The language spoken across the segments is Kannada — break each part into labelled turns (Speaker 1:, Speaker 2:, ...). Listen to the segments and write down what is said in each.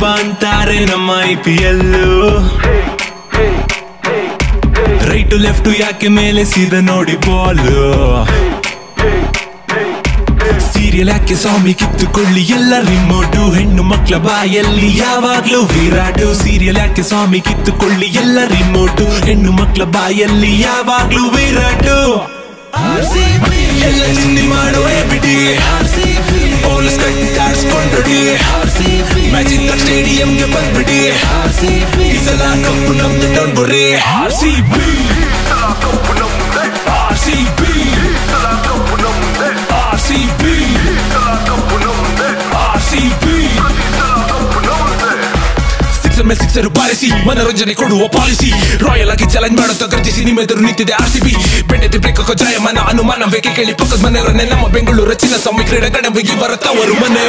Speaker 1: ಹಬ್ಬ ಅಂತಾರೆ ನಮ್ಮ I P L right left ಯಾಕೆ ಮೇಲೆ ಸೀದಾ ನೋಡಿ ಬಾಲು ಸೀರಿಯಲ್ ಯಾಕೆ ಸ್ವಾಮಿ ಕಿತ್ತುಕೊಳ್ಳಿ ಎಲ್ಲ ರಿಮೋಟು ಹೆಣ್ಣು ಮಕ್ಕಳ ಬಾಯಲ್ಲಿ ಯಾವಾಗ್ಲೂ ವಿರಾಟು ಸೀರಿಯಲ್ ಯಾಕೆ ಸ್ವಾಮಿ ಕಿತ್ತುಕೊಳ್ಳಿ ಎಲ್ಲ ರಿಮೋಟು ಹೆಣ್ಣು ಮಕ್ಕಳ ಬಾಯಲ್ಲಿ ಯಾವಾಗ್ಲೂ ವಿರಾಟು ಎಲ್ಲ ಚಿಂದಿ ಮಾಡುವೆ ಬಿಡಿ ಪೊಲೀಸ್ ಕಟ್ಟಿ ಕಾಡ್ಸ್ಕೊಂಡ್ಬಿಡಿ ಮ್ಯಾಚಿಂಗ್ ಸ್ಟೇಡಿಯಂಗೆ ಬಂದ್ಬಿಡಿ ಈ ಸಲ ಕಪ್ಪು ನಮ್ದು ಡೊಂಬುರಿ R C B R C B R C B R C B sixer ಮೇಲೆ ಸಿಕ್ಸರ್ ಬಾರಿಸಿ ಮನೋರಂಜನೆ ಕೊಡುವ ಪಾಲಿಸಿ ರಾಯಲ್ ಆಗಿ ಚಾಲೆಂಜ್ ಮಾಡುತ್ತಾ ಗರ್ಜಿಸಿ ನಿಮ್ಮೆದುರು ನಿಂತಿದೆ ಆರ್ ಸಿ ಬಿ ಬೆಂಡೆದೆ ಬೇಕೋ ಜಯಮಾನ ಅನುಮಾನ ಬೇಕೆ ಕೇಳಿ ಪಕ್ಕದ ಮನೆಯವರನ್ನೇ ನಮ್ಮ ಬೆಂಗಳೂರು ಚಿನ್ನ ಸ್ವಾಮಿ ಕ್ರೀಡಾಂಗಣ ಇವರ ತವರು ಮನೆ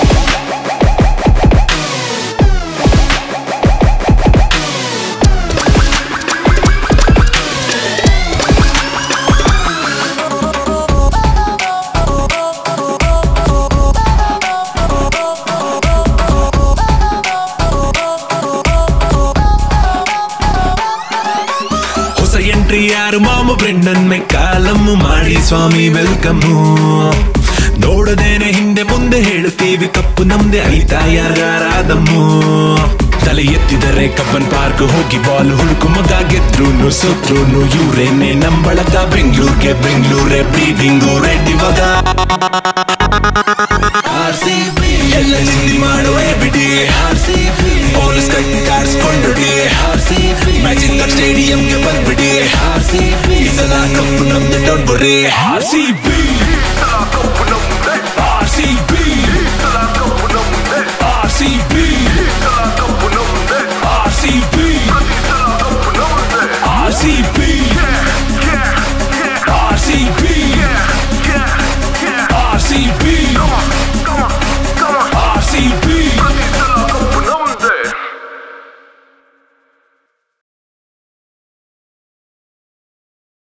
Speaker 1: ಹೊಸ ಎಂಟ್ರಿ ಯಾರು ಮಾಮ ಬ್ರೆಂಡನ್ ಮೆಕ್ಕಾಲಮ್ಮು ಮಾಡಿ ಸ್ವಾಮಿ ವೆಲ್ಕಮ್ಮು ನೋಡದೇನೆ ಹಿಂದೆ ಮುಂದೆ ಹೇಳುತ್ತೀವಿ ಕಪ್ಪು ನಮ್ದೆ ಐತಾ ಯಾರಾದಮ್ಮು ತಲೆ ಎತ್ತಿದರೆ ಕಬ್ಬನ್ ಪಾರ್ಕ್ ಹೋಗಿ ಬಾಲ್ ಹುಡುಕು ಮಗ ಗೆದ್ರುನು ಸೋತ್ರುನು ಇವ್ರೇನೆ ನಂಬಳಕ ಬೆಂಗಳೂರಿಗೆ ಬೆಂಗಳೂರೇ ಬ್ರೀದಿಂಗು ರೆಡ್ ಇವಾಗ ಎಲ್ಲ ಚಿಂದಿ ಮಾಡುವೆ ಬಿಡಿ ಪೊಲೀಸ್ ಕಟ್ಟಿ ಕಾಡ್ಸ್ಕೊಂಡ್ಬಿಡಿ ಮ್ಯಾಚಿಂಗ್ ಸ್ಟೇಡಿಯಂಗೆ ಬಂದ್ಬಿಡಿ ಈ ಸಲ ಕಪ್ಪು ನಮ್ದು ಡೊಂಬುರಿ R C B R C B